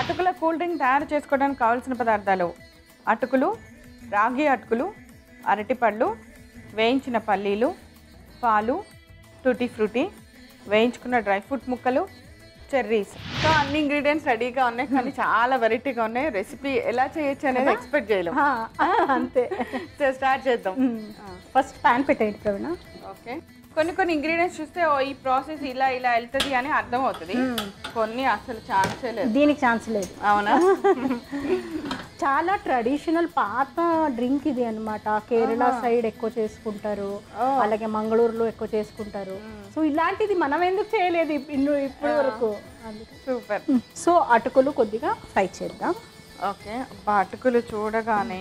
అటుకుల cool drink తయారు చేసుకోవడానికి కావాల్సిన పదార్థాలు అటుకులు రాగి అటుకులు అరటిపళ్ళు వేయించిన పల్లీలు పాలు టూటీ ఫ్రూటీ వేయించుకున్న డ్రై ఫ్రూట్ ముక్కలు చెర్రీస్ సో అన్ని ఇంగ్రీడియంట్స్ రెడీగా ఉన్నాయి కానీ చాలా వెరైటీగా ఉన్నాయి రెసిపీ ఎలా చేయొచ్చు అనేది ఎక్స్పెక్ట్ చేయలేము ఆ, ఆ, అంతే సో స్టార్ట్ చేద్దాం ఫస్ట్ ప్యాన్ పెట్టేయండి ప్రవీణ ఓకే కొన్ని కొన్ని ఇంగ్రీడియంట్స్ చూస్తే ఓ ఈ ప్రాసెస్ ఇలా ఇలా వెళ్తుంది అని అర్థం అవుతుంది కొన్ని అసలు ఛాన్సే లేదు దీనికి ఛాన్స్ లేదు అవునా చాలా ట్రెడిషనల్ పాత డ్రింక్ ఇది అన్నమాట కేరళ సైడ్ ఎక్కువ చేసుకుంటారు అలాగే మంగళూరులో ఎక్కువ చేసుకుంటారు సో ఇలాంటిది మనం ఎందుకు చేయలేదు ఇప్- ఇನ್ನು ఇప్పటి వరకు అందుకే సూపర్ సో అటుకులు కొద్దిగా ఫ్రై చేద్దాం ఓకే అబ్బా, అటుకులు చూడగానే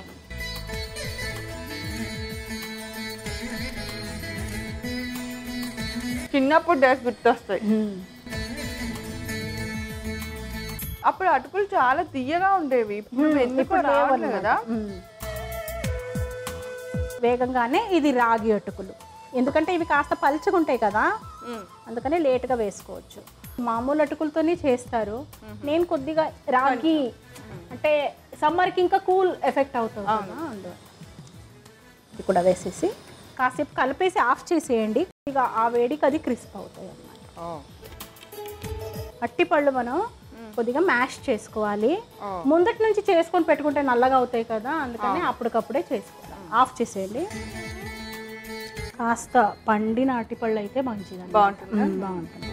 చిన్నప్పుడు డేస్ గుర్తొస్తాయి అప్పుడు అటుకులు చాలా తీయగా ఉండేవి ఇప్పుడు ఎందుకు రావట్లేదు కదా మ్మ్. వేగంగానే ఇది రాగి అటుకులు ఎందుకంటే ఇవి కాస్త పలుచుకుంటాయి కదా మ్మ్. అందుకని లేట్గా వేసుకోవచ్చు మామూలు అటుకులతోనే చేస్తారు నేను కొద్దిగా రాగి అంటే సమ్మర్కి ఇంకా కూల్ ఎఫెక్ట్ అవుతుంది కదా అందులో ఇది కూడా వేసేసి కాసేపు కలిపేసి ఆఫ్ చేసేయండి ఇక ఆ వేడికి అది క్రిస్ప్ అవుతాయి అన్నమాట ఓ. అట్టిపళ్ళు మనం కొద్దిగా మ్యాష్ చేసుకోవాలి ఓ. ముందటి నుంచి చేసుకొని పెట్టుకుంటే నల్లగా అవుతాయి కదా అందుకని అప్పటికప్పుడే చేసుకోవాలి ఆఫ్ చేసేయండి కాస్త పండిన అట్టిపళ్ళు అయితే మంచిది బాగుంటుందా? బాగుంటుంది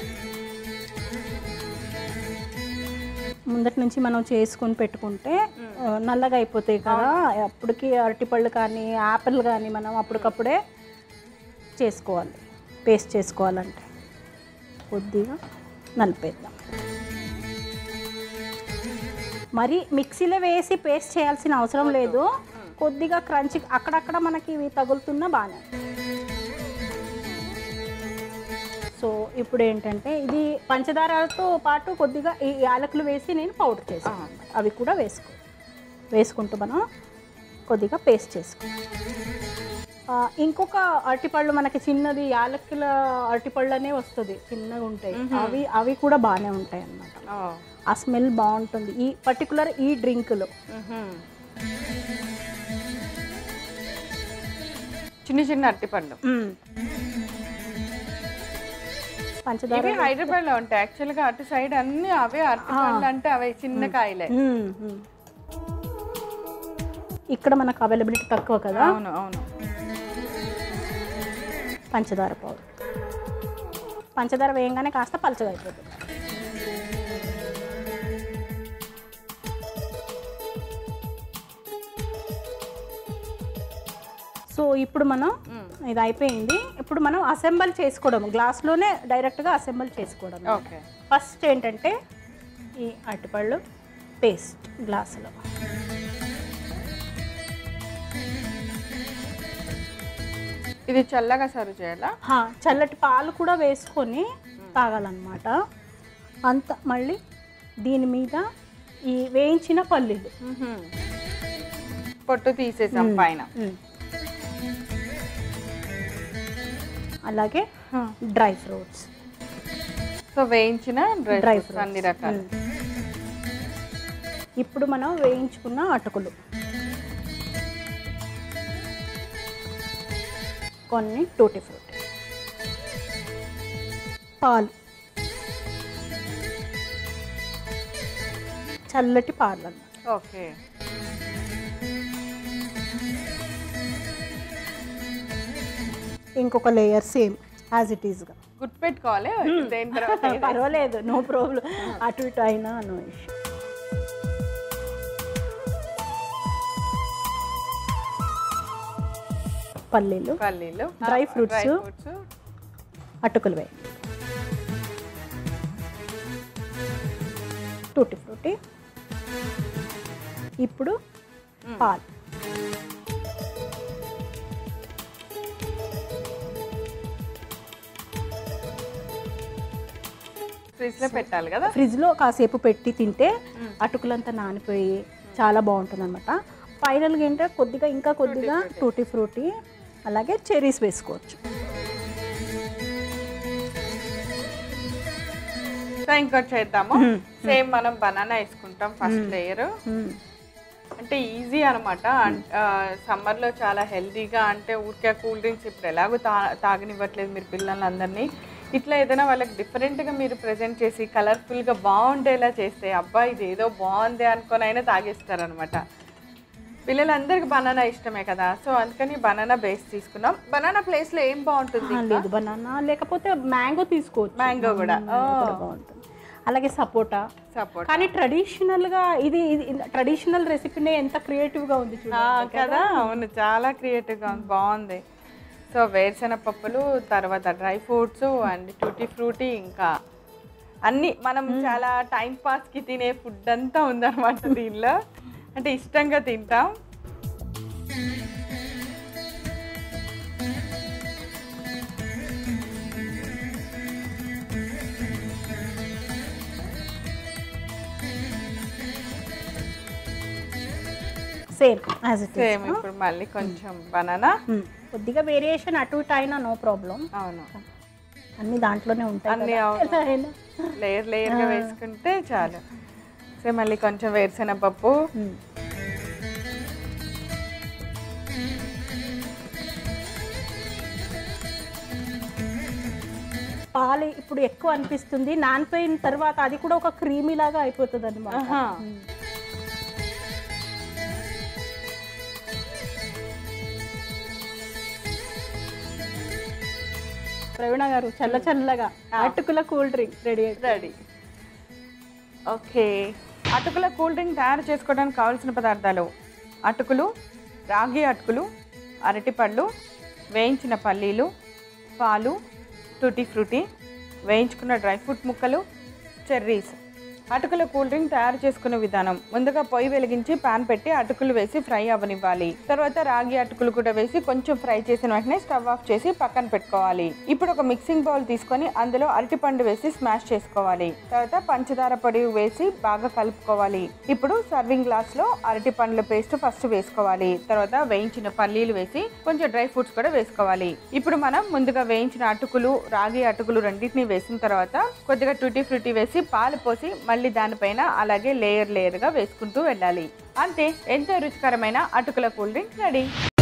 ముందటి నుంచి మనం చేసుకొని పెట్టుకుంటే ఆ, నల్లగా అయిపోతాయి కదా అప్పటికి అరటిపళ్ళు కానీ యాపిల్ కానీ మనం అప్పటికప్పుడే చేసుకోవాలి పేస్ట్ చేసుకోవాలంటే కొద్దిగా నలిపేద్దాం మరి మిక్సీలో వేసి పేస్ట్ చేయాల్సిన అవసరం లేదు కొద్దిగా క్రంచి అక్కడక్కడ మనకి ఇవి తగులుతున్నా బాగానే సో ఇప్పుడు ఏంటంటే ఇది పంచదారతో పాటు కొద్దిగా ఈ యాలకులు వేసి నేను పౌడర్ చేసాను అవి కూడా వేసుకో వేసుకుంటూ మనం కొద్దిగా పేస్ట్ చేసుకో ఆ, ఇంకొక అరటిపళ్ళు మనకి చిన్నది యాలకుల అరటిపళ్ళనే వస్తుంది చిన్నగా ఉంటాయి అవి అవి కూడా బాగానే ఉంటాయి అన్నమాట ఓ. ఆ స్మెల్ బాగుంటుంది ఈ పర్టికులర్ ఈ డ్రింక్లో మ్మ్హ్మ్. చిన్న చిన్న అరటిపండు పంచదార ఇవి హైదరాబాద్ లో ఉంటాయి యాక్చువల్ గా అటు సైడ్ అన్ని అవే అరటిపండ్లు అంటే అవే చిన్న కాయలే మ్మ్, మ్మ్. ఇక్కడ మనకు అవైలబిలిటీ తక్కువ కదా అవును అవును పంచదార పౌడర్ పంచదార వేయంగానే కాస్త పలచగా అయిపోతుంది సో ఇప్పుడు మనం ఇది అయిపోయింది ఇప్పుడు మనం అసెంబల్ చేసుకోవడం గ్లాస్లోనే డైరెక్ట్గా అసెంబల్ చేసుకోవడం ఓకే ఫస్ట్ ఏంటంటే ఈ అరటిపళ్ళు పేస్ట్ గ్లాసులో ఇది చల్లగా సర్వ్ చేయాలా హా, చల్లటి పాలు కూడా వేసుకొని తాగాలన్నమాట అంత మళ్ళీ దీని మీద ఈ వేయించిన పల్లీలు మ్మ్హ్మ్. పొట్టు తీసేసాం పైన ఉమ్. అలాగే డ్రై ఫ్రూట్స్ సో వేయించిన డ్రై డ్రై ఫ్రూట్స్ అన్ని రకాలు ఇప్పుడు మనం వేయించుకున్న అటుకులు కొన్ని టూటీ ఫ్రూట్ పాలు చల్లటి పాలు అన్నమాట ఓకే ఇంకొక లేయర్ సేమ్ యాజ్ ఇట్ ఈస్గా గుర్తు పెట్టుకోవాలి దేని తర్వాత పర్వాలేదు నో ప్రాబ్లం అటు ఇటు అయినా నో ఇష్యూ పల్లీలు పల్లీలు Dry fruits. డ్రై ఫ్రూట్స్ అటుకులు వేయండి టూటీ ఫ్రూటీ ఇప్పుడు పాలు ఫ్రిడ్జ్ లో పెట్టాలి కదా ఫ్రిడ్జ్లో కాసేపు పెట్టి తింటే అటుకులంతా నానిపోయి చాలా బాగుంటుంది అనమాట ఫైనల్గా ఏంటంటే కొద్దిగా ఇంకా కొద్దిగా టూటీ ఫ్రూటీ అలాగే చెరీస్ వేసుకోవచ్చు సో ఇంకోటి చేద్దాము సేమ్ మనం బనానా వేసుకుంటాం ఫస్ట్ లేయర్ మ్మ్. అంటే ఈజీ అనమాట సమ్మర్లో చాలా హెల్తీగా అంటే ఊరికే కూల్ డ్రింక్స్ ఇప్పుడు ఎలాగో తా తాగనివ్వట్లేదు మీరు పిల్లలందరినీ ఇట్లా ఏదైనా వాళ్ళకి డిఫరెంట్గా మీరు ప్రజెంట్ చేసి కలర్ఫుల్గా బాగుండేలా చేస్తే అబ్బా ఇది ఏదో బాగుంది అనుకొని అయినా తాగేస్తారనమాట పిల్లలందరికీ బనానా ఇష్టమే కదా సో అందుకని బనానా బేస్ తీసుకున్నాం బనానా ప్లేస్లో ఏం బాగుంటుంది ఆ, లేదు బనానా లేకపోతే మ్యాంగో తీసుకోవచ్చు మ్యాంగో కూడా మ్యాంగో కూడా బాగుంటుంది అలాగే సపోటా సపోర్ట్ కానీ ట్రెడిషనల్ గా ఇది ట్రెడిషనల్ రెసిపీనే ఎంత క్రియేటివ్ గా ఉంది చూడండి కదా అవును చాలా క్రియేటివ్గా ఉంది బాగుంది సో వేరుశెనగ పప్పులు తర్వాత dry fruits and tutti frutti ఇంకా అన్నీ మనం చాలా టైం పాస్కి తినే ఫుడ్ అంతా ఉందన్నమాట దీనిలో అంటే ఇష్టంగా తింటాం సేమ్ యాజ్ ఇట్ సేమ్ ఇప్పుడు మళ్ళీ కొంచెం బనానా కొద్దిగా వేరియేషన్ అటు ఇటు అయినా నో ప్రాబ్లం అవును అన్ని దాంట్లోనే ఉంటాయి అన్నీ కదా. అవును. ఎలా అయినా. లేయర్ లేయర్గా వేసుకుంటే చాలు సో మళ్ళీ కొంచెం వేరుశెనగ పప్పు మ్మ్. పాలు ఇప్పుడు ఎక్కువ అనిపిస్తుంది నానిపోయిన తర్వాత అది కూడా ఒక క్రీమీ లాగా అయిపోతుంది అనమాట ఆహా. ప్రవీణ గారు చల్ల చల్లగా అటుకుల కూల్ డ్రింక్ రెడీ అయిపోయింది రెడీ ఓకే అటుకుల కూల్ డ్రింక్ తయారు చేసుకోవడానికి కావాల్సిన పదార్థాలు అటుకులు రాగి అటుకులు అరటిపళ్ళు వేయించిన పల్లీలు పాలు టూటీ ఫ్రూటీ వేయించుకున్న డ్రై ఫ్రూట్ ముక్కలు చెర్రీస్ అటుకుల కూల్ డ్రింక్ తయారు చేసుకునే విధానం ముందుగా పొయ్యి వెలిగించి పాన్ పెట్టి అటుకులు వేసి ఫ్రై అవ్వనివ్వాలి తర్వాత రాగి అటుకులు కూడా వేసి కొంచెం ఫ్రై చేసిన వెంటనే స్టవ్ ఆఫ్ చేసి పక్కన పెట్టుకోవాలి ఇప్పుడు ఒక మిక్సింగ్ బౌల్ తీసుకొని అందులో అరటిపండు వేసి స్మాష్ చేసుకోవాలి తర్వాత పంచదార పొడి వేసి బాగా కలుపుకోవాలి ఇప్పుడు సర్వింగ్ గ్లాస్ లో అరటి పండ్ల పేస్ట్ ఫస్ట్ వేసుకోవాలి తర్వాత వేయించిన పల్లీలు వేసి కొంచెం డ్రై ఫ్రూట్స్ కూడా వేసుకోవాలి ఇప్పుడు మనం ముందుగా వేయించిన అటుకులు రాగి అటుకులు రెండింటిని వేసిన తర్వాత కొద్దిగా టూటీ ఫ్రూటీ వేసి పాలు పోసి మళ్ళీ దానిపైన అలాగే లేయర్ లేయర్గా వేసుకుంటూ వెళ్ళాలి అంతే ఎంతో రుచికరమైన అటుకుల కూల్ డ్రింక్ రెడీ